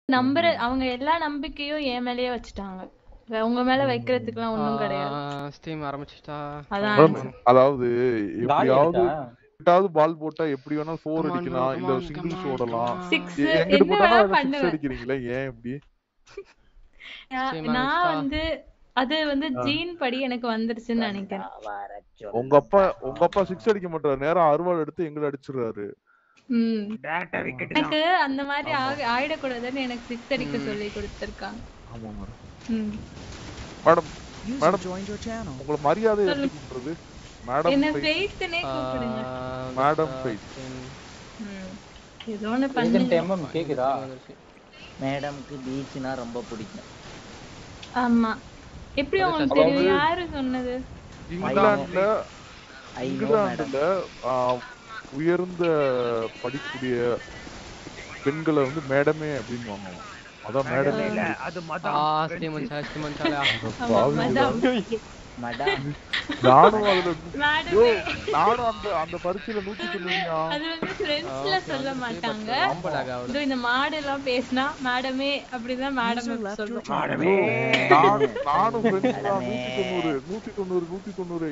நம்புற அவங்க எல்லா நம்பிக்கையும் என் மேலயே வச்சுட்டாங்க வே- உங்க மேல வைக்கிறதுக்குலாம் ஒண்ணும் கிடையாது ஸ்டீம் ஆரம்பிச்சிட்டா அதான் மேடம், அதாவது காலி எப்படியாவது ஆயிட்டா? எட்டாவது பால் போட்டா எப்படி வேணா ஃபோர் Come on, அடிக்கலாம் bro, இல்ல come on, singles come on, ஓடலாம் come on. சிக்ஸ் எ- எங்கிட்டு என்ன போட்டாலும் வேணா சிக்ஸ் பண்ணுவேன் அடிக்கிறீங்களே ஏன் இப்படி நான் சரி, நான் மனுஷா. வந்து அது வந்து ஜீன் படி எனக்கு வந்துருச்சுன்னு நினைக்கிறேன் உங்க அப்பா உங்க அப்பா சிக்ஸ் அடிக்க மாட்டாரு நேரா அறுவாள் எடுத்து எங்களை அடிச்சிடுறாரு ம் எனக்கு அந்த மாதிரி ஆக- ஆயிடக்கூடாதுன்னு எனக்கு சிக்ஸ் அடிக்க ம். சொல்லி கொடுத்திருக்காங்க ஆமா மேடம் ம். Madam User Madam. joined your channel. உங்களை மரியாதை எப்படி சொல்லு. கூப்பிடுறது மேடம் என்ன ஃபெய்த். ஃபெய்த்னே கூப்பிடுங்க Madam Faith. ம். ஏதோ ஒண்ணு ஏஜென்ட் பண்ணுங்க எம்எம் கேக்குதா மேடம்க்கு பீச்னா ரொம்ப பிடிக்கும் ஆமா எப்படி உங்களுக்கு அதாவது- தெரியும் யாரு சொன்னது இங்கிலாந்துல ஐ நோ மேடம் இங்கிலாந்துல ஆ, உயர்ந்த படிக்கக்கூடிய பெண்களை வந்து மேடமே அப்படின்னு வாங்குவோம் அதான் மேடமே ஆ ஸ்டீம் வந்துச்சா ஸ்டீம் வந்துச்சா ஆமா, மதம். மேடம் நானும் அதுல யோ, மேடமே நானும் அந்த அந்த பரீட்சையில நூத்தி தொண்ணூறுயா அது வந்து ஃப்ரெண்ட்ஸ்ல சொல்ல மாட்டாங்க ரொம்ப lag ஆகுது இதோ இந்த மாடு எல்லாம் பேசினா மேடமே அப்படிதான் மேடம் User left your சொல்றோம் channel. நானும் நானும் ஃப்ரெண்ட்ஸ் தான் மேடமே. நூத்தி தொண்ணூறு நூத்தி தொண்ணூறு நூத்தி தொண்ணூறு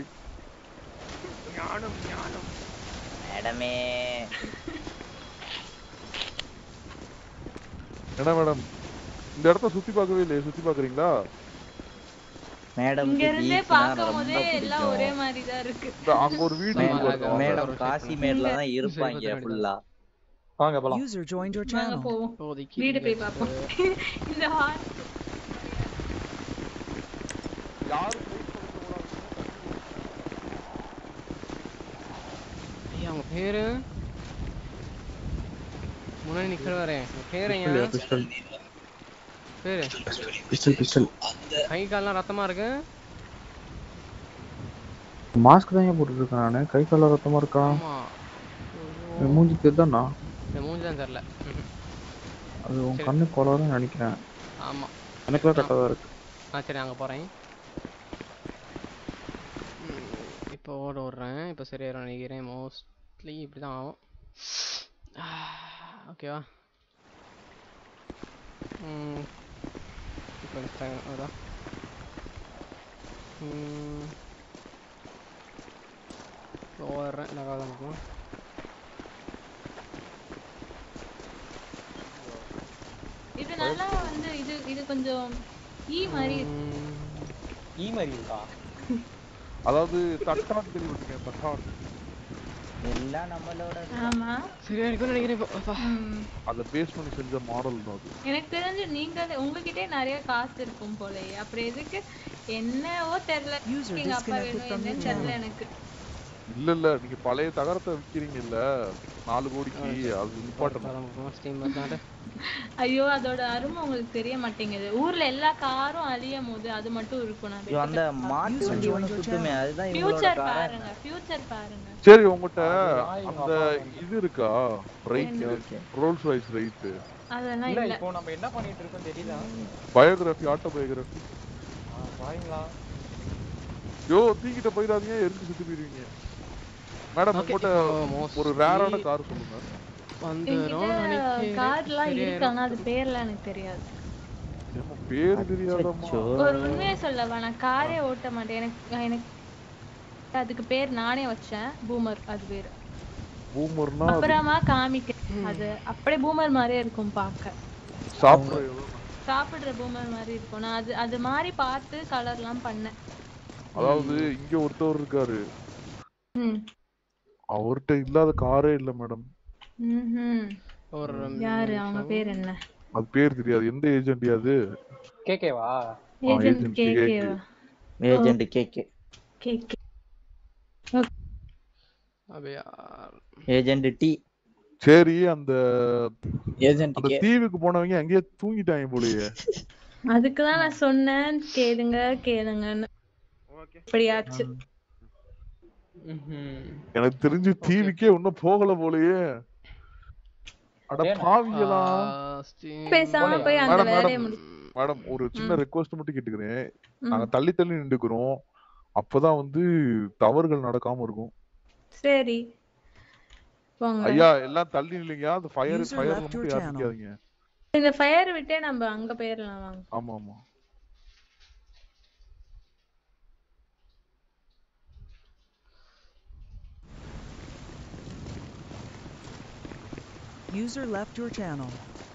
மேடமே என்ன மேடம் இந்த இடத்த சுத்தி பார்க்கவே இல்லையே சுத்தி பாக்குறீங்களா இங்க மேடம்க்கு இருந்தே பீச்னா பார்க்கும் ரொம்ப போதே எல்லாம் ஒரே பிடிக்கும் மாதிரி தான் இருக்கு இந்த அங்க ஒரு வீடு மேடம், இருக்கு பாருங்க. மேடம் ஒரு காசிமேட்ல தான் இருப்பாங்க சரி, ஃபுல்லா வாங்க போலாம் User joined your வாங்க channel. போவோம் இப்போதைக்கு வீடு போய் பார்ப்போம் இந்த ஹால் யாரும் wait பண்ணக்கூடாது. ஐயா அவங்க பேரு முன்னாடி நிக்கிறவரே உங்க பேரு ஏன் பிஸ்டல் பேரு பிஸ்டல் பிஸ்டல் கை கால்லாம் ரத்தமா இருக்கு மாஸ்க் தான் ஏன் போட்டுட்டு இருக்கேன் நானு கை கால ரத்தமா இருக்கா ஆமா என் மூஞ்சி தெரிதாண்ணா இந்த மூஞ்சி தான் தெரியல ம்ஹும். அது உன் சரி. கண்ணு கோளாறுன்னு நினைக்கிறேன் ஆமா எனக்குலாம் கரெக்டாக தான் இருக்கு ஆ சரி அங்க போறேன் ம், இப்போ ஓட விடுறேன் இப்போ சரியாயிரும் நினைக்கிறேன் மோஸ்ட்லி இப்படி தான் ஆகும் ஓகேவா ம் இப்போ இன்ஸ்டாகிராம் அதான் ம் இப்போ ஓடுறேன் நகை தான் இருக்கும் இது நல்லா வந்து இது இது கொஞ்சம் ஈ மாதிரி இருக்கு. ம், ஈ மாதிரி இருக்கா அதாவது தட்டான் தெரிவிங்க தட்டான் எல்லாம் நம்மளோட ஆமா சரியா இருக்கும்னு நினைக்கிறேன் இப்போ அப்பா. ம். அதை பேஸ் பண்ணி செஞ்ச மாடல் தான் அது எனக்கு தெரிஞ்சு நீங்க உங்ககிட்டே நிறைய காசு இருக்கும் போலயே அப்புறம் எதுக்கு என்னவோ தெரியல User எங்க அப்பா disconnected வேணும் from your என்னன்னு தெரியல எனக்கு இல்ல இல்ல நீங்க பழைய தகரத்தை விக்கிறீங்க இல்ல நாலு கோடிக்கு அது இம்பார்ட்டன்ட் அதான் முக்கியமா Steam பார்த்தாட்டு. ஐயோ அதோட அருமை உங்களுக்கு தெரிய மாட்டேங்குது ஊர்ல எல்லா காரும் அழியும் போது அது மட்டும் இருக்கும் நான் ஐயோ, அந்த மாட்டு வண்டி ஒண்ணு சுத்துமே அதுதான் இவங்களோட ஃபியூச்சர் காரா பாருங்க ஃபியூச்சர் பாருங்க சரி உங்ககிட்ட அது அந்த இது இருக்கா right okay Rolls Royce right அதெல்லாம் இல்ல இல்ல இப்போ நம்ம என்ன பண்ணிட்டு இருக்கோம் தெரியுதா பயோகிராஃபி ஆட்டோபயோகிராஃபி ஆ, வாங்களா யோ தீக்கிட்ட போயிடாதீங்க எரிஞ்சு சுத்தி போயிருவீங்க மேடம் Okay, உங்ககிட்ட இப்போ ஒரு mostly ரேரான கார் சொல்லுங்க வந்துரும் என்கிட்ட நினைக்கிறேன். கார்லாம் சரியா இருக்கு ஆனா அது பேர்லாம் எனக்கு தெரியாது ஏம்மா, பேரு தெரியாதம்மா அச்சோ. ஒரு உண்மையை சொல்லவா நான் காரே ஓட்ட மாட்டேன் எனக்கு எனக்கு அதுக்கு பேர் நானே வச்சேன் பூமர் அது பேரு பூமர்னா அப்புறமா காமிக்க அது அப்படியே பூமர் மாதிரியே இருக்கும் பார்க்க சாப்பிட சாப்பிடுற பூமர் மாதிரி இருக்கும் நான் அது அது மாதிரி பார்த்து கலர்லாம் பண்ணேன் அதாவது இங்க ஒருத்தவர் இருக்காரு ம் அவர்கிட்ட இல்லாத காரே இல்ல மேடம் ம்ஹும். ஒரு யாரு அவங்க பேர் என்ன அது பேர் தெரியாது எந்த ஏஜென்ட் அது கேக்கேவா ஏஜென்ட் agent கே KK. கேவா ஏஜென்ட் கேக்கு கே கே அப்படியா ஏஜென்ட் டி சரி அந்த ஏஜென்ட் அந்த தீவுக்கு போனவங்க அங்கேயே தூங்கிட்டாங்க போலயே அதுக்கு தான் நான் சொன்னேன் கேளுங்க கேளுங்கன்னு இப்படியாச்சு ம்ஹும். எனக்கு தெரிஞ்சு தீவுக்கே இன்னும் போகல போலயே அட ஏன்? பாவிங்களா ஆ, Steam. பேசாம போய் அந்த மேடம் வேலையை மேடம் முடி மேடம் ஒரு சின்ன ரெக்வஸ்ட் மட்டும் கேட்டுக்கிறேன் ம். நாங்க தள்ளி தள்ளி நின்றுக்கிறோம் அப்பதான் வந்து தவறுகள் நடக்காம இருக்கும் சரி போங்க ஐயா எல்லாம் தள்ளி நில்லுங்க அந்த fire User fire left your மட்டும் channel. யாரும் நிக்காதீங்க இந்த ஃபயர் விட்டே நம்ம அங்க போயிடலாம் வாங்க ஆமா ஆமா User left your channel.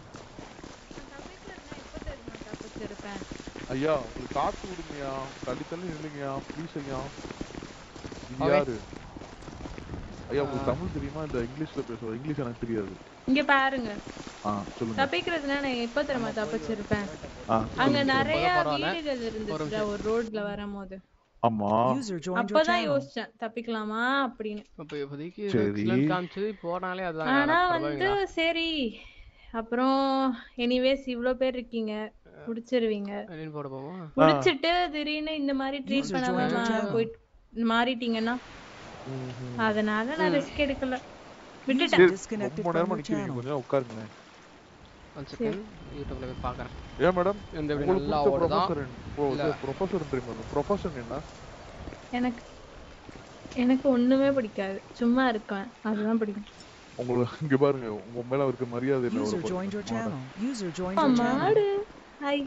தப்பிச்சிருப்பேன் ஐயா உங்களுக்கு காத்து விடுங்கயா தள்ளி தள்ளி நில்லுங்கயா ப்ளீஸ் ஐயா இது Okay. யாரு ஐயா உங்களுக்கு ஆ. தமிழ் தெரியுமா இந்த இங்கிலீஷ்ல பேசுவோம் இங்கிலீஷ் எனக்கு தெரியாது இங்க பாருங்க ஆ சொல்லுங்க தப்பிக்கிறதுனா நான் எப்ப தெரியுமா தப்பிச்சிருப்பேன் ஆ அங்க சொல்லுங்க. நிறைய பரவாயில்ல. வீடுகள் இருந்துச்சுல ஒரு ரோட்ல வரும்போது ஆமா User joined your அப்பதான் channel. யோசிச்சேன் தப்பிக்கலாமா அப்படின்னு அப்ப இப்போதைக்கு சரி. எக்ஸலன்ட் காமிச்சது போனாலே அதுதான் ஆனா யாரா வந்து பரவாயில்லைங்களா? சரி அப்புறம் எனிவேஸ் இவ்ளோ பேர் இருக்கீங்க புடிச்சிருவீங்க அப்படின்னு போட போவோமா புடிச்சிட்டு திடீர்னு இந்த மாதிரி ட்ரீட் User பண்ணாம joined your மா- channel. போயிட்டு மாறிட்டீங்கன்னா ம்ஹும். அதனால நான் ரிஸ்க் எடுக்கல விட்டுட்டேன் சரி, Disconnected ரொம்ப from நேரமா your நிக்கிறீங்க channel. கொஞ்சம் உட்காருங்க ஒன் செகண்ட் யூடியூப்ல போய் பார்க்கறேன் ஏன் மேடம் இந்த இப்படி உங்களுக்கு நல்லா பிடிச்ச ஓடுதான் ப்ரொஃபசர் இல்ல. ப்ரொஃபசர் தெரியுமா ப்ரொஃபஷன் என்ன எனக்கு எனக்கு ஒண்ணுமே பிடிக்காது சும்மா இருக்கேன் அதுதான் பிடிக்கும் உங்களை இங்க பாருங்க உங்க மேல இருக்க மரியாதை இல்ல User ஒரு joined your மாடா. channel. User joined ஆ, your channel. மாடு ஹாய்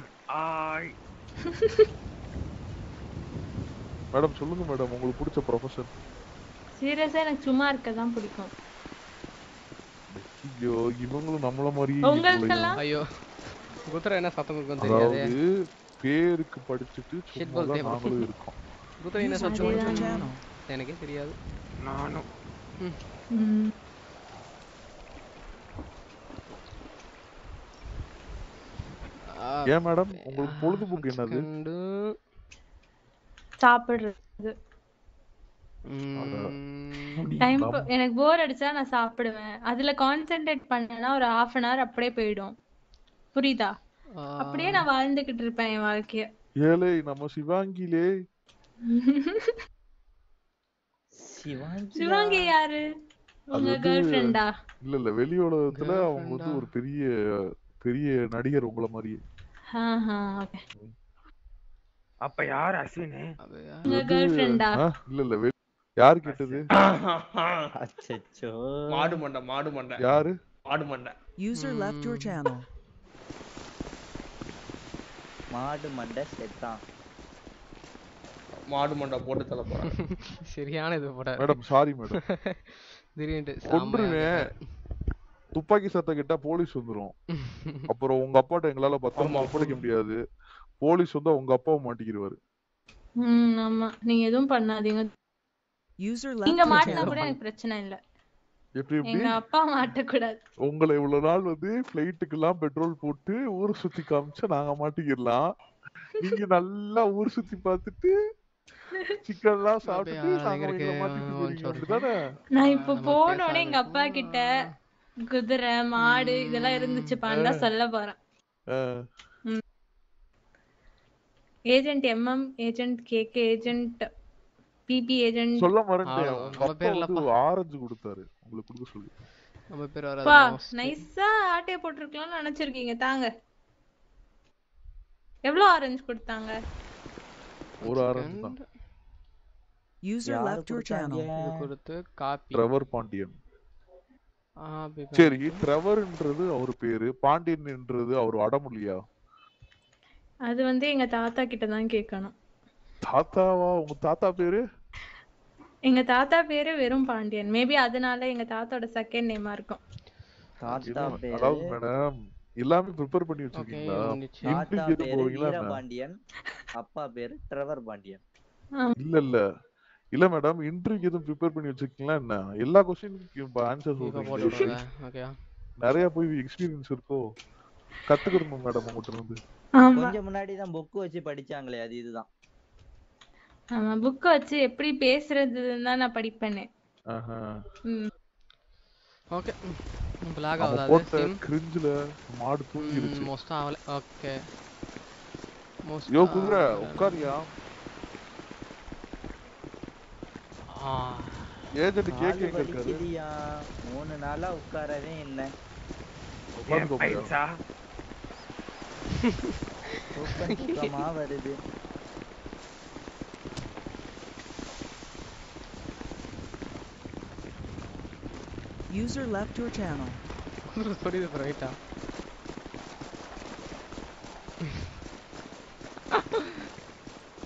மேடம் சொல்லுங்க மேடம் உங்களுக்கு பிடிச்ச ப்ரொஃபஷன் சீரியஸா எனக்கு சும்மா இருக்க தான் பிடிக்கும் ஐயோ இவங்களும் நம்மள மாதிரியே இல்லையே. உங்களுக்கெல்லாம் ஐயோ குதிரை என்ன சத்தம் கொடுக்கும் தெரியாது அதாவது பேருக்கு படிச்சுட்டு Shit சும்மா ball தான் table. நாங்களும் இருக்கோம் குதிரை என்ன User சத்தம் joined your கொடுக்கும் channel. எனக்கே தெரியாது நானும் ம். ஏன் மேடம் உங்களுக்கு பொழுதுபோக்கு என்னது செகண்டு சாப்பிடுறது டைம் நம்ம- எனக்கு போர் அடிச்சா நான் சாப்பிடுவேன் அதுல கான்சென்ட்ரேட் பண்ணேன்னா ஒரு half அன் hour அப்படியே போயிடும் புரியுதா அப்படியே நான் வாழ்ந்துகிட்டு இருப்பேன் என் வாழ்க்கைய ஏலே நம்ம சிவாங்கிலே சிவாங்கி சிவாங்கி யாரு அது உங்க வந்து- கேர்ள் ஃப்ரெண்டா இல்ல இல்ல வெளி உலகத்துல அவங்க வந்து Girlfriend-ஆ? ஒரு பெரிய பெரிய நடிகர் உங்கள மாதிரியே ஓகே அப்ப யார் அஸ்வின் உங்க கேர்ள் ஃப்ரெண்டா ஆ, இல்ல இல்ல வெளி- யாரு கேட்டது அச்சச்சோ மாடு மண்டை மாடு மண்டை யாரு மாடு மண்டை User left your channel. மாடு மண்டை செத்தான் மாடு மண்டை போட்டு தள்ள போறாங்க சரியான இது போட மேடம் சாரி மேடம் திடீர்னு கொன்றுவேன் துப்பாக்கி சத்தம் கேட்டா போலீஸ் வந்துரும் அப்புறம் உங்க அப்பாட்ட எங்களால பத்திரமா ஆமா. ஒப்படைக்க முடியாது போலீஸ் வந்தா உங்க அப்பாவை மாட்டிக்கிடுவாரு ம் ஆமா நீங்க எதுவும் பண்ணாதீங்க User left நீங்க your மாட்டினா channel. கூட எனக்கு பிரச்சனை இல்ல எப்படி எப்படி எங்க அப்பா மாட்டக்கூடாது உங்களை இவ்வளவு நாள் வந்து பிளைட்டுக்கு எல்லாம் பெட்ரோல் போட்டு ஊரை சுத்தி காமிச்சா நாங்க மாட்டிக்கிடலாம் நீங்க நல்லா ஊர் சுத்தி பார்த்துட்டு சிக்கன் எல்லாம் சாப்பிட்டுட்டு அப்படியா? நாங்க எங்களுக்கு எங்களை மாட்டிட்டு கொஞ்சம் போறீங்க இருக்கு. அப்படிதானே நான் இப்ப நம்ம போனோடனே எங்க பேசாம அப்பா கிட்ட குதிரை மாடு இதெல்லாம் இருந்துச்சுப்பான்னு தான் சொல்ல போறேன் ஆ, agent MM agent KK agent BB agent சொல்ல மறந்துட்டேன் ஆமா, உங்க நம்ம அப்பா பேர் வந்து இல்லப்பா. ஆரஞ்சு கொடுத்தாரு உங்களுக்கு கொடுக்க சொல்லி நம்ம பேர் பா வராது நைஸா ஆட்டைய போட்டிருக்கலாம்னு நினைச்சிருக்கீங்க தாங்க எவ்வளவு ஆரஞ்சு கொடுத்தாங்க ஒரு ஆரஞ்சு தான் User யாரு left your channel. கொடுத்தாங்க? இது கொடுத்து காப்பி ட்ரெவர் பாண்டியன் சரி ட்ரெவர்ன்றது அவர் பேரு பாண்டியன்ன்றது அவர் வடமொழியா அது வந்து எங்க தாத்தா கிட்ட தான் கேட்கணும் தாத்தாவா உங்க தாத்தா பேரு எங்க தாத்தா பேரு வெறும் பாண்டியன் மேபி அதனால எங்க தாத்தாவோட செகண்ட் நேமா இருக்கும் தாத்தா என்ன- பேரு அதாவது மேடம் எல்லாமே ப்ரிப்பேர் பண்ணி ஓகே வச்சிருக்கீங்களா தாத்தா இன்ட்ரிக்கு எதுவும் பேரு போவீங்களா என்ன? வீரபாண்டியன் அப்பா பேரு ட்ரெவர் பாண்டியன் இல்ல இல்ல இல்ல மேடம் இன்டர்வியூக்கு எதுவும் ப்ரிப்பேர் பண்ணி வச்சிருக்கீங்களா என்ன எல்லா கொஸ்டினுக்கும் ஆன்சர் இப்போ போட்டு சொல்றீங்க விடுங்க ஓகேயா நிறைய போய் எக்ஸ்பீரியன்ஸ் இருக்கோ கத்துக்கணும் மேடம் உங்ககிட்ட இருந்து ஆமா கொஞ்சம் முன்னாடி தான் புக் வச்சு படிச்சாங்களே அது இதுதான் ஆமா புக்க வச்சு எப்படி பேசுறதுன்னு தான் நான் படிப்பேனே ஆஹா. ம். ஓகே பிளாக் அவன் ஆகுது போட்ட ஸ்டீம் கிரிஞ்சில மாடு தூங்கிருச்சு மோஸ்ட் ஆகல ஓகே மோஸ்ட் யோ குதிரை உட்காரியா ஏஜென்ட் கேக் காலு எங்க இருக்காரு வலிக்குதியா மூணு நாளா உட்காரவே இல்லை உட்கார்ந்து பைசா தூக்கம் தூக்கமா வருது User left your channel. புரியுது ரைட்டா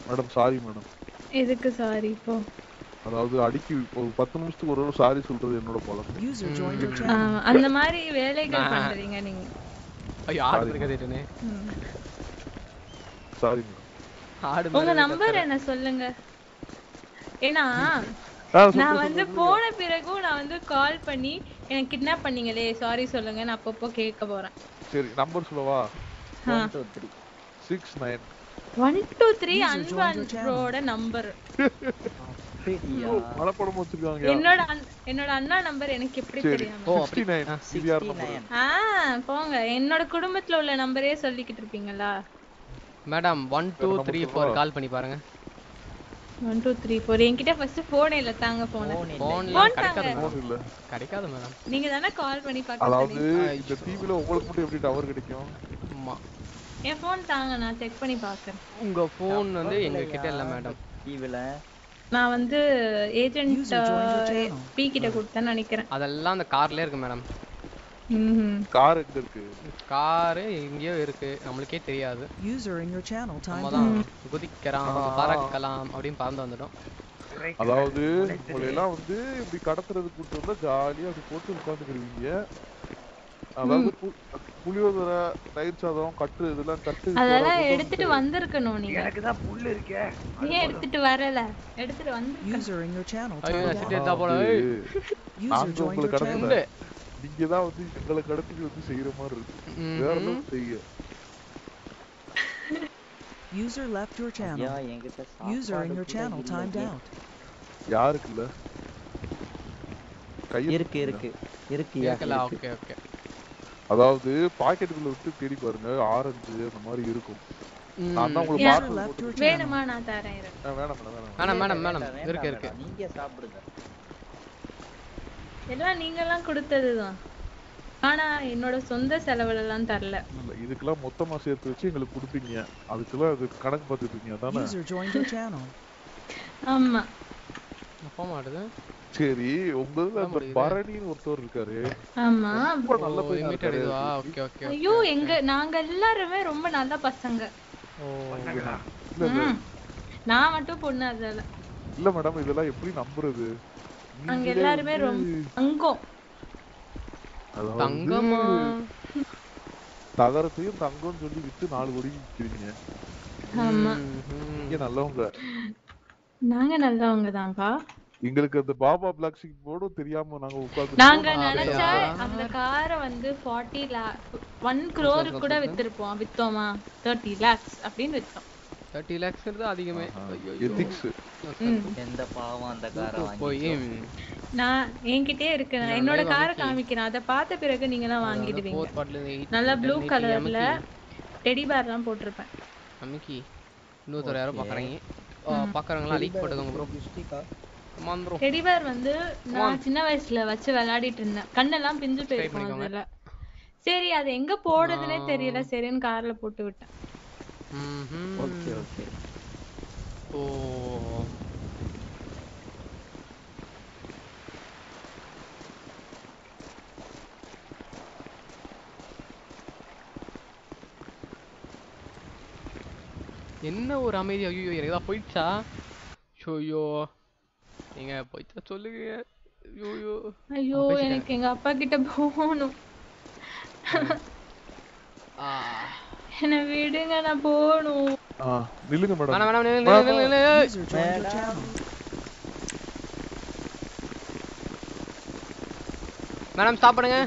மேடம் சாரி மேடம் எதுக்கு சாரி இப்போ அதாவது அடிக்கி ஒரு பத்து நிமிஷத்துக்கு ஒரு சாரி சொல்றது என்னோட பழக்கம் User joined your ah, channel. அந்த மாதிரி வேலைகள் நான்- பண்றீங்க நீங்க ஐயோ ஆடு இருக்காதுன்னு ம். சாரி மேடம் ஆடு உங்க மாதிரி நம்பர் என்ன சொல்லுங்க ஏன்னா ஆ, சொல்லு, நான் சொல்லு, வந்து சொல்லு. போன பிறகும் நான் வந்து கால் பண்ணி எனக்கு கிட்னாப் பண்ணீங்களே சாரி சொல்லுங்க நான் அப்பப்போ கேட்க போறேன் சரி நம்பர் சொல்லவா ஆ. One two three six nine one two three User joined your அன்பான் channel. ப்ரோட நம்பர் அப்படியா மனப்படம் வச்சிருக்காங்க என்னோட அண்- என்னோட அண்ணா நம்பர் எனக்கு எப்படி சரி தெரியாம ஓ, சிக்ஸ்டி நைன் இது யார் சிக்ஸ்டி நம்பர் நைன் ஆ போங்க என்னோட குடும்பத்துல உள்ள நம்பரே சொல்லிக்கிட்டு இருப்பீங்களா madam one two number three சொல்லவா? ஃபோர் கால் பண்ணி பாருங்க ஒன் டூ த்ரீ ஃபோர் என்கிட்ட ஃபர்ஸ்ட் போனே இல்ல தாங்க போன போன் இல்லை ஃபோன்ல Phone கிடைக்காது தாங்க. மேடம் ஃபோன் இல்ல கிடைக்காது மேடம் நீங்க தானே கால் பண்ணி பார்க்க அதாவது சொன்னீங்க. இந்த டிவில உங்களுக்கு மட்டும் எப்படி டவர் கிடைக்கும் ஆமா என் ஃபோன் தாங்க நான் செக் பண்ணி பார்க்கறேன் உங்க ஃபோன் வந்து எங்க கிட்ட இல்ல மேடம் டிவில நான் வந்து agent User joined your channel. B கிட்ட கொடுத்தேன்னு நினைக்கிறேன் அதெல்லாம் அந்த கார்லயே இருக்கு மேடம் ம்ஹும். கார் எங்க இருக்கு காரு எங்கேயோ இருக்கு நம்மளுக்கே தெரியாது User in your channel நம்ம timed தான் out. குதிக்கலாம் ஆ. பறக்கலாம் அப்படின்னு பறந்து வந்துட்டோம் அதாவது உங்களை எல்லாம் வந்து இப்படி கடத்துறதுக்கு கூட்டு வந்தா ஜாலியா அப்படி போட்டு உட்காந்துக்கிடுவீங்க அதாவது பு- புளியோதரை தயிர் சாதம் கட்டு இதெல்லாம் கட்டு அதெல்லாம் கொண்டு எடுத்துட்டு வந்திருக்கணும் நீங்க எனக்கு தான் புல்லு இருக்கே ஏன் எடுத்துட்டு வரல எடுத்துட்டு வந்து User in your channel ஐயோ timed நசிட்டு out. எடுத்தா போல வந்து User நாங்க joined உங்களை your கடத்தல channel. நீங்க தான் வந்து எங்களை கடத்திட்டு வந்து செய்யற மாதிரி இருக்கு வேற ம்ஹும். அளவுக்கு செய்ய User left your ஐயா channel. என்கிட்ட User in சாப்பாடு your கூட channel timed இல்லையே. out. யாருக்கு இல்ல கையில் இருக்கு இருக்கு இருக்குயா இருக்குல்ல இருக்கு. ஓகே ஓகே அதாவது பாக்கெட்டுக்குள்ள விட்டு தேடி பாருங்க ஆரஞ்சு அந்த மாதிரி இருக்கும் நான் தான் உங்களுக்கு Yeah. User parcel left your போட்டு channel. வேணுமா நான் தரேன் இரு. ஆ, வேணாம் மேடம் வேணாம் வேணாம் மேடம் வேண்டாம், மேடம் வேண்டாம், இருக்கு இருக்கு வேண்டாம். நீங்க சாப்பிடுங்க எல்லாம் நீங்க எல்லாம் கொடுத்ததுதான் ஆனா என்னோட சொந்த செலவுல எல்லாம் தரல இல்ல இதுக்கெல்லாம் மொத்தமா சேர்த்து வச்சு எங்களுக்கு கொடுப்பீங்க அதுக்கெல்லாம் அது கணக்கு பார்த்துட்டு இருக்கீங்க அதானே User joined your channel. ஆமா போக மாட்டுது சரி உங்க இதுல அதான் அந்த முடியுது. பரணின்னு ஒருத்தர் இருக்காரு ஆமா ரொம்ப நல்ல ஓ பையனா லிமிட்டட் இருக்காரு இதுவா ஓகே ஓகே ஐயோ எங்க நாங்க எல்லாருமே ரொம்ப நல்ல பசங்க ஓ இல்ல இல்ல ம். நான் மட்டும் பொண்ணு அதுல இல்ல மேடம் இதெல்லாம் எப்படி நம்புறது அங்க நீங்களே எல்லாருமே வந்து- ரொம்ப தங்கம் அதாவது தங்கமா தகரத்தையும் தங்கம்னு சொல்லி வித்து நாலு கோடிக்கு விக்கிறீங்க ஆமா ம்ஹும். நீங்க நல்லவங்க நாங்க நல்லவங்க தான்ப்பா எங்களுக்கு அந்த பாபா பிளாக் ஷீட் போர்டும் தெரியாம நாங்க உட்கார்ந்து நாங்க அப்படியா? நினைச்ச அந்த காரை வந்து ஃபார்ட்டி ஒன் குரோர் கூட வித்திருப்போம் வித்தோமா தேர்ட்டி லேக்ஸ் அப்படின்னு வித்தோம் தேர்ட்டி லேக்ஸ் அதிகமே ஐயோ எத்திக்ஸ் ம். எந்த பாவம் அந்த காரை போய் வாங்கி நான் என்கிட்டே இருக்கு நான் நான் என்னோட live காரை அமைக்கி. காமிக்கிறேன் அதை பார்த்த பிறகு நீங்க எல்லாம் வாங்கிடுவீங்க ஃபோர் பாட்டில் எயிட் நல்லா ப்ளூ கலர்ல டெடி பேர்லாம் போட்டிருப்பேன் அன்னைக்கு இன்னொருத்தர் யாரோ பார்க்குறீங்க பார்க்குறவங்களாம் லீக் போட்டுக்கோங்க bro come on bro teddy bear வந்து நான் சின்ன வயசுல வச்சு விளையாடிட்டு இருந்தேன் கண்ணெல்லாம் பிஞ்சு போயிருக்கும் பண்ணிக்கோங்க. அதுல சரி அது எங்க போடுறதுனே தெரியல சரின்னு கார்ல போட்டு விட்டேன் ஓகே ஓகே ஓ என்ன ஒரு அமைதி ஐயோ எனக்கு ஏதாவது போயிடுச்சா ஐயோ நீங்க போயிட்டா சொல்லுங்க ஐயோ ஐயோ பேசிட்டாங்க. எனக்கு எங்க அப்பா கிட்ட போகணும் ஆ என்ன விடுங்க நான் போகணும் ஆ நில்லுங்க மேடம் வேணாம் வேணாம் நில்லு, நில்லு, நில்லு, நில்லு. User joined your channel. Madam stop பண்ணுங்க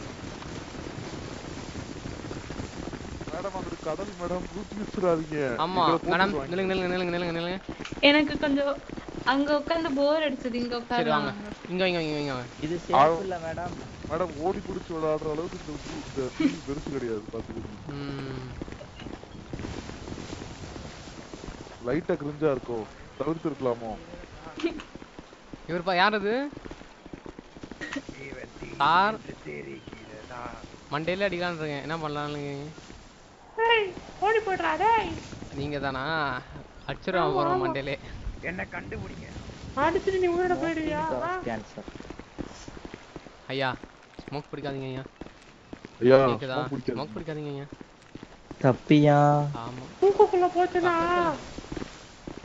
மேடம் அது கடல் மேடம் ஊத்தி வச்சிடாதீங்க ஆமா எங்களை போட்டு மேடம் வாங்க. நில்லுங்க நில்லுங்க நில்லுங்க நில்லுங்க நில்லுங்க எனக்கு கொஞ்சம் அங்க உட்கார்ந்து போர் அடிச்சது இங்க சரி வாங்க உட்கார்ந்து இங்க வைங்க இங்க வைங்க இது சேஃப் இல்ல மேடம் மேடம் ஓடி பிடிச்சி விளையாடுற அளவுக்கு இந்த ஊ- இந்த தீ பெருசு கிடையாது பாத்துக்கோங்க ம் லைட்டா கிரிஞ்சா இருக்கும் தவிர்த்து இருக்கலாமோ இவர் பா யார் அது சார் மண்டேல அடிக்கலான்னு இருக்கேன் என்ன பண்ணலாம்னு ஓடி போடுறாடே நீங்க தானா அடிச்சிருவான் போறோம் மண்டேலே என்ன கண்டுபிடிங்க அடிச்சுட்டு நீ உயிரோட போயிடுவியா கேன்சர் ஐயா ஸ்மோக் பிடிக்காதீங்க ஐயா ஐயா கேக்குதா smoke பிடிக்காது. ஸ்மோக் பிடிக்காதீங்க ஐயா தப்பியா ஆமா தூக்குக்குள்ள போச்சுனா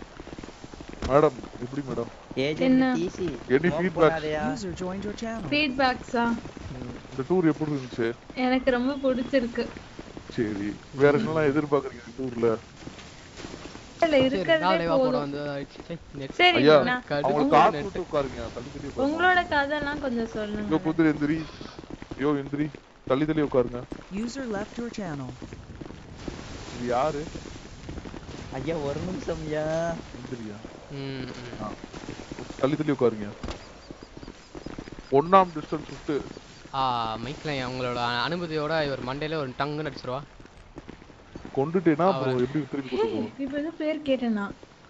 மேடம் எப்படி மேடம் ஏஜென்ட் என்ன? DC Any feedback? User joined your channel. ஃபீட்பேக்ஸா இந்த டூர் எப்படி இருந்துச்சு எனக்கு ரொம்ப பிடிச்சிருக்கு சரி வேற என்னெல்லாம் எதிர்பார்க்கறீங்க டூர்ல இல்ல சரி இருக்கிறதே நாளை வா போட போதும் வந்து ஆயிடுச்சு சை, net சரி ஐயா நான் அவங்களை கடுப்பு காத்து net. விட்டு உட்காருங்க தள்ளி தள்ளி உட்காருங்க உங்களோட கதைலாம் கொஞ்சம் யோ சொல்லுங்க குதிரை எந்திரி யோ எந்திரி தள்ளி தள்ளி உட்காருங்க User left your channel. இது யாரு ஐயா ஒரு நிமிஷம் ஐயா எந்திரியா ம், ம். தள்ளி தள்ளி உட்காருங்க ஒண்ணாம் டிஸ்டன்ஸ் விட்டு ஆ மைக்கில் உங்களோட அனுமதியோட இவர் மண்டையில ஒரு டங்குன்னு அடிச்சிருவா கொண்டுட்டேன்னா அப்புறம் எப்படி திரும்பி கொண்டு போவோம் இப்ப ஏதோ பேர் கேட்டேனா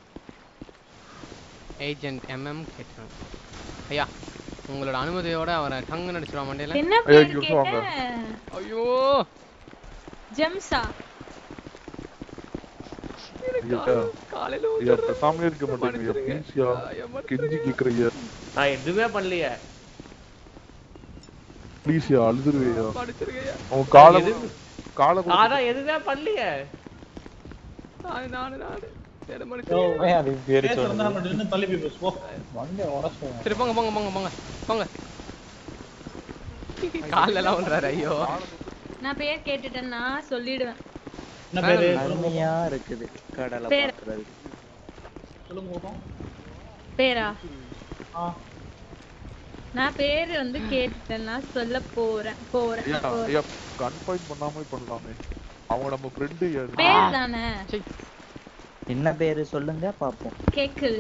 ஏஜென்ட் எம்எம் கேட்டேன் ஐயா உங்களோட அனுமதியோட அவரை டங்குன்னு அடிச்சிருவா மண்டையில என்ன ஐயா, பேர் இங்க நிமிஷம் வாங்க. கேட்டேன் ஐயோ ஜெம்ஸா ஐயா காலையில ஐயா பேசாமலே இருக்க மாட்டேங்க ப்ளீஸ்யா கெஞ்சி கேக்குறீங்க நான் எதுவுமே பண்ணலையே ப்ளீஸ்யா அழுதுருவேயா படிச்சிருக்கையா அவன் காலை எது- காலை நான் தான் எதுவுமே பண்ணலையே நானு நானு நானு சரி ஓ, மனுஷன் ஏன் அது பேரு பேசுறதா சொல்லுங்க மட்டும் நின்னு தள்ளி போய் பேசு, போ வண்டி உடச்சுவேன் சரி போங்க போங்க போங்க போங்க போங்க கால்ல எல்லாம் விடுறாரு ஐயோ நான் பேர் கேட்டுட்டேன்னா சொல்லிடுவேன் என்ன பேரு அருமையா இருக்குது கடலை பேர். பாக்குறது சொல்லுங்க பாப்போம். பேரா ஆ. நான் பேர் வந்து கேட்டுட்டேன்னா சொல்ல போறேன் போறேன் ஐயா போறேன். ஐயா கன்ஃபைன் பண்ணாம பண்ணலாமே அவங்க நம்ம ஃப்ரெண்டு பேர் தானே என்ன பேரு சொல்லுங்க பாப்போம் கேக்குது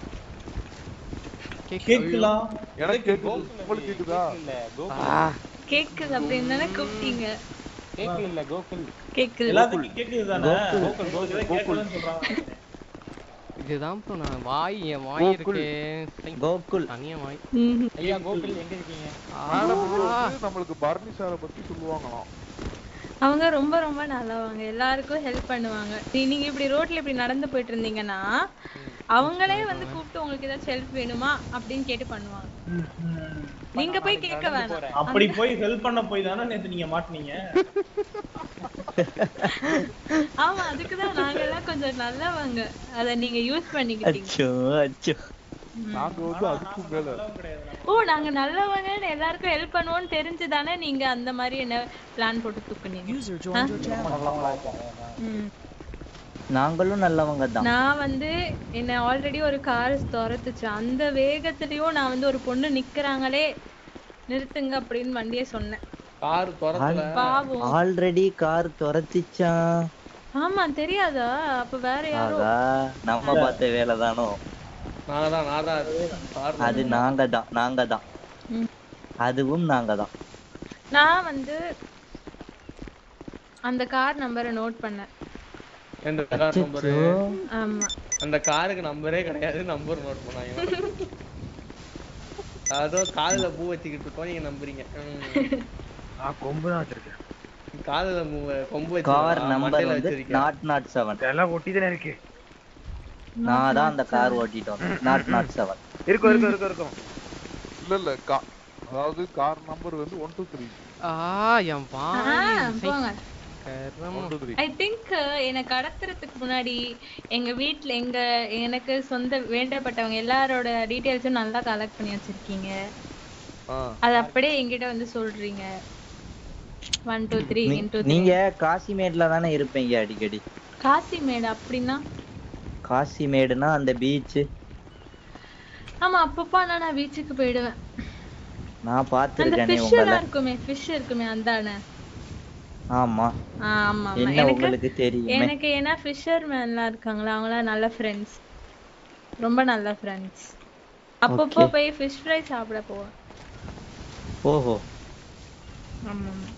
கேக்கலாம் எனக்கு கேக்குது உங்களுக்கு கேக்குதா இல்ல ஆ, கேக்குது அப்படின்னு தானே கூப்பிட்டீங்க கேக்கு இல்ல கோகுல் கேக்குது எல்லாத்துக்கும் கேக்குது தானே கோகுல், கோகுல், கோகுல். கேக்குதுன்னு சொல்றாங்க இதுதான் bro நான் வாய் என் வாய் கோகுல். இருக்கே சை, கோகுல் தனியா வாய் ம்ஹும். ஐயா கோகுல் எங்க இருக்கீங்க மேடம் இது ஆ. வந்து நம்மளுக்கு பரணி சாரை பத்தி சொல்லுவாங்களாம் அவங்க ரொம்ப ரொம்ப நல்லவங்க எல்லாருக்கும் ஹெல்ப் பண்ணுவாங்க நீ- நீங்க இப்படி ரோட்ல இப்படி நடந்து போயிட்டு இருந்தீங்கன்னா அவங்களே வந்து கூப்பிட்டு உங்களுக்கு ஏதாச்சும் ஹெல்ப் வேணுமா அப்படின்னு கேட்டு பண்ணுவாங்க நீங்க போய் கேட்க வேணாம் அப்படி போய் ஹெல்ப் பண்ண போய் தானே நேத்து நீங்க மாட்டுனீங்க ஆமா அதுக்குதான் நாங்க எல்லாம் கொஞ்சம் நல்லவங்க அத நீங்க யூஸ் பண்ணிக்கிட்டீங்க அச்சோ அச்சோ நாங்க வந்து அதுக்கும் மேல அதெல்லாம் கிடையாது ஓ நாங்க நல்லவங்கன்னு எல்லாருக்கும் ஹெல்ப் பண்ணுவோம்னு தெரிஞ்சுதானே நீங்க அந்த மாதிரி என்ன பிளான் போட்டு தூக்குனீங்க User joined your channel. நல்லவங்களா இருக்காங்க ம். நாங்களும் நல்லவங்க தான் நான் வந்து என்ன ஆல்ரெடி ஒரு கார் துரத்துச்சு அந்த வேகத்துலயும் நான் வந்து ஒரு பொண்ணு நிக்கறாங்களே நிறுத்துங்க அப்படின்னு வண்டியை சொன்னேன் கார் துரத்துல பாவம் ஆல்ரெடி கார் துரத்திச்சான் ஆமா தெரியாதா அப்ப வேற யாரோ ஆகா நம்ம பார்த்த வேலை தானோ நாங்க தான் நான் தான் கார் அது நாங்க தான் நாங்க தான் ம். அதுவும் நாங்க தான் நான் வந்து அந்த கார் நம்பரை நோட் பண்ணேன் எந்த கார் நம்பரு அச்சச்சோ. ஆமா அந்த காருக்கு நம்பரே கிடையாது நம்பர் நோட் பண்ணாங்க அதோ காதுல பூ வச்சுக்கிட்டு இருக்கோம் நீங்க நம்புறீங்க ம். நான் கொம்பு தான் வச்சிருக்கேன் காதுல மூ- கொம்பு கார் வச்சு நம்பர் மண்டையில வந்து வச்சிருக்கேன் நாட் நாட் செவன் எல்லாம் ஒட்டி தானே இருக்கு நான் தான் அந்த கார் ஓட்டிட்டு வந்தேன் நாட் நாட் செவன் இருக்கும் இருக்கும் இருக்கும் இருக்கும் இல்ல இல்ல கா அதாவது கார் நம்பர் வந்து ஒன் டூ த்ரீ ஆ என் ஆ, வாய் சை, போங்க கர்மம். One two three I think என்னை கடத்துறதுக்கு முன்னாடி எங்க வீட்ல எங்க எனக்கு சொந்த வேண்டப்பட்டவங்க எல்லாரோட டீடைல்ஸும் நல்லா கலெக்ட் பண்ணி வச்சிருக்கீங்க அது அப்படியே என்கிட்ட வந்து சொல்றீங்க one two three in two நீங்க காசிமேட்ல தானே இருப்பீங்க அடிக்கடி காசிமேடு அப்படின்னா காசிமேடுனா அந்த பீச் ஆமா அப்பப்போ ஆனா நான் பீச்சுக்கு போயிடுவேன் நான் அந்த பார்த்திருக்கேனே ஃபிஷ் உங்களை எல்லாம் இருக்குமே ஃபிஷ் இருக்குமே அந்தானே ஆமா ஆ, ஆமா ஆமா என்ன எனக்கு உங்களுக்கு தெரியுமே எனக்கு ஏன்னா ஃபிஷர்மேன்லாம் இருக்காங்களா அவங்களாம் நல்ல ஃப்ரெண்ட்ஸ் ரொம்ப நல்ல ஃப்ரெண்ட்ஸ் அப்பப்போ Okay. போய் ஃபிஷ் ஃப்ரை சாப்பிட போவேன் ஓஹோ ஆமா ஆமா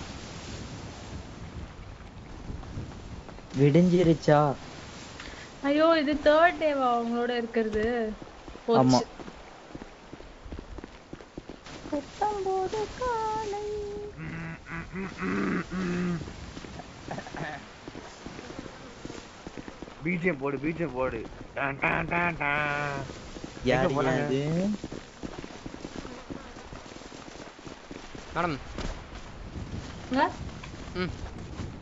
விடிஞ்சிருச்சா ஐயோ இது தேர்ட் டேவா அவங்களோட இருக்கிறது ஆமா போச்சு பத்தொன்பது காலை பிஜிஎம் போடு பிஜிஎம் போடு டான் டான் டான் டான் யார் போனாங்க? அது மேடம் இங்க? ம்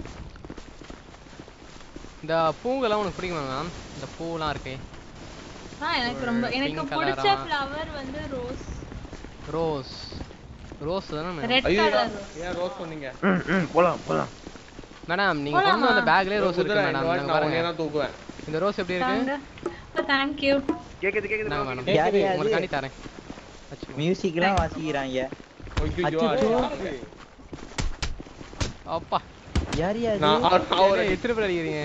இந்த பூவெல்லாம் உனக்கு பிடிக்குமா மேம் இந்த பூவெல்லாம் இருக்கே ஆ எனக்கு ரொம்ப எனக்கு Pink பிடிச்ச colour-ஆ? ஃப்ளவர் வந்து ரோஸ் ரோஸ் ரோஸ் தானே மேடம் ரெட் ஐயோ கலர் ஏன் ரோஸ் சொன்னீங்க ம் ம் போலாம் போலாம் மேடம் நீங்க கொண்டு வந்த பேக்லயே ரோஸ் இருக்கு குதிரை, இந்த மேடம் வாட்டி இங்க நான் பாருங்க உன்னைய தான் தூக்குவேன் இந்த ரோஸ் எப்படி இருக்கு தாங்க தேங்க் யூ கேக்குது கேக்குது நாங்க bro, மேடம் கேக்குது. யாரு அது? உங்களுக்காண்டி தரேன் மியூசிக்லாம் வாசிக்கிறாங்க ஐயோ, அச்சச்சோ. அடி. அப்பா யார் யாரு நான் அவர்- நான் ஒரு ஏய், எத்தனை பேர் அடிக்கிறீங்க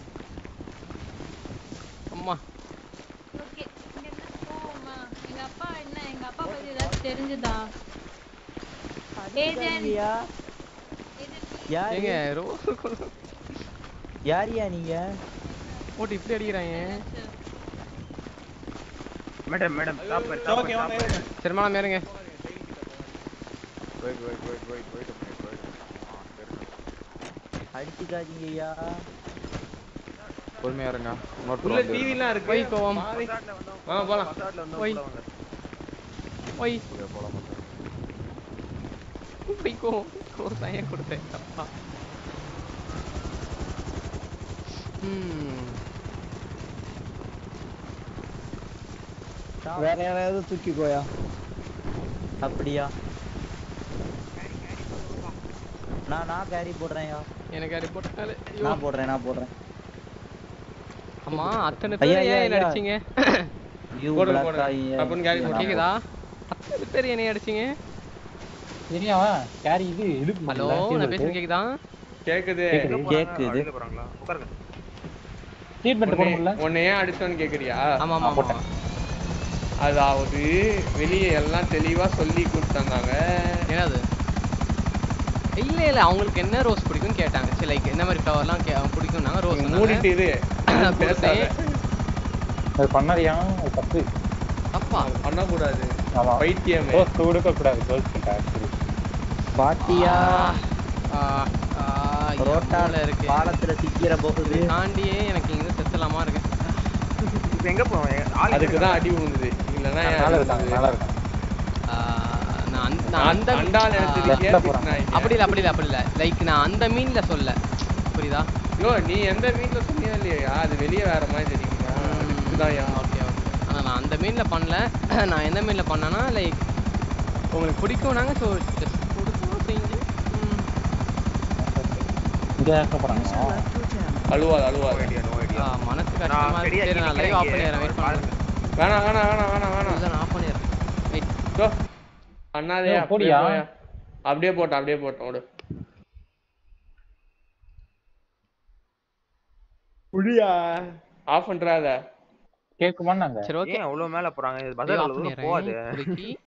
அம்மா ஓகே இங்க இருந்து போவோமா எங்க அப்பா என்ன எங்க அப்பா பத்தி ஏதாச்சும் தெரிஞ்சுதா ஏஜென்ட் யாரு ஏங்க ரோஸ் யாரியா நீங்க போட்டு இப்படி அடிக்கிறாங்க மேடம் மேடம் ஸ்டாப் பண்ணு சரி, okay, வாங்க, இருங்க. சரி மேடம் ஏறுங்க Wait, wait, wait, wait, wait a minute, wait a minute. ஆ, சரி. அடிச்சுக்காதீங்க ஐயா பொறுமையா இருங்க இன்னொருத்தர் உள்ள வந்து- டிவி எல்லாம் இருக்கு போய் கோவம். பாரு. வாங்க போலாம் பசாட்ல வந்து ஒய். உள்ள வாங்க ஒய் அப்படியே போலாம் பாத்து. போய்க்கோ ஒரு பையன் கொடுத்தேன் அப்பா ம் வேற யாராவது தூக்கி போயா அப்படியா நான் நான் கேரி போடுறேன்யா எனக்கு அடி போட்டாலே நான் போடுறேன் நான் போடுறேன் அம்மா அத்தனை ஐயா, பேர் ஐயா, ஏன் ஐயா. அடிச்சீங்க யூ போடு, பிளாக் போடு. அப்படின்னு carry போடு. கேக்குதா அத்தனை பேர் என்னைய அடிச்சீங்க தெரியாவா கேரி இது இடுப்பு ஹலோ நான் பேசுறது கேக்குதா கேக்குது கேக்குது அடியில போறாங்களா உட்காருங்க ட்ரீட்மெண்ட் போட முடியல உன்னை- உன்னை ஏன் அடிச்சோன்னு கேக்குறியா ஆமா ஆமா ஆமா அதாவது வெளியே எல்லாம் தெளிவா சொல்லி கொடுத்தாங்க என்னது இல்ல இல்ல அவங்களுக்கு என்ன ரோஸ் பிடிக்கும்னு கேட்டாங்க சரி லைக் என்ன மாதிரி ஃப்ளவர்லாம் பிடிக்கும்னாங்க ரோஸ் மூடிட்டு இரு பேசாத அது பண்ணாதியா அது தப்பு அப்பா பண்ணக்கூடாது ஆமா பைத்தியமே ரோஸ் கொடுக்க கூடாது கேர்ள்ஸ் கிட்ட ஆக்சுவலி பாத்தியா ஆ, ஆ, ரோட்டா எவ்வளவு இருக்கு பாலத்துல சிக்கிற போகுது தாண்டியே எனக்கு இங்க செத்தலாமா இருக்கு இப்போ எங்க போவோம் ஆள் அதுக்கு தான் அடி விழுந்தது இல்லைன்னா ஏன் மேல அடி இருக்காங்க விழுந்தது? மேல இருக்காங்க ஆ, நான் அந்த- நான் அந்த அண்டால ஆ, எடுத்துருக்கியா left ல போறாங்க. திட்டினாங்க. அப்படி இல்ல அப்படி இல்ல அப்படி இல்ல லைக் நான் அந்த மீன்ல சொல்ல புரியுதா ஐயோ நீ எந்த வீட்ல சொன்னியா இல்லையா அது வெளியே வேற மாதிரி தெரியுமா இதுதான்யா ஓகே ஓகே ஆனா நான் அந்த மீன்ல பண்ணல நான் எந்த மீன்ல பண்ணேன்னா லைக் உங்களுக்கு பிடிக்கும்னாங்க ஸோ ஜஸ்ட் கொடுத்தோம் செஞ்சு ம். இங்க இருக்க போறாங்க User left your channel. அழுவாது அழுவாது ஐடியா நோ ஐடியா ஆ, மனசு நான் கஷ்டமா சரியா இருக்கு சரி நான் லைவ் ஆஃப் பண்ணிடுறேன் வெயிட் பண்ணுங்க வேணாம் வேணாம் வேணாம் வேணாம் வேணாம் இல்ல நான் ஆஃப் பண்ணிடுறேன் வெயிட் யோ, பண்ணாதே யோ, அப்படியே போடியா? போயா. அப்படியே போட்டேன் அப்படியே போட்டேன் விடு புடியா ஆஃப் பண்றாத கேக்குமான்னு நாங்க சரி ஓகே ஏன் அவ்வளவு மேல போறாங்க லைவ் பஜார் ஆஃப் அவ்வளவு தூரம் போகாது பண்ணிடுறேன் இப்போதைக்கு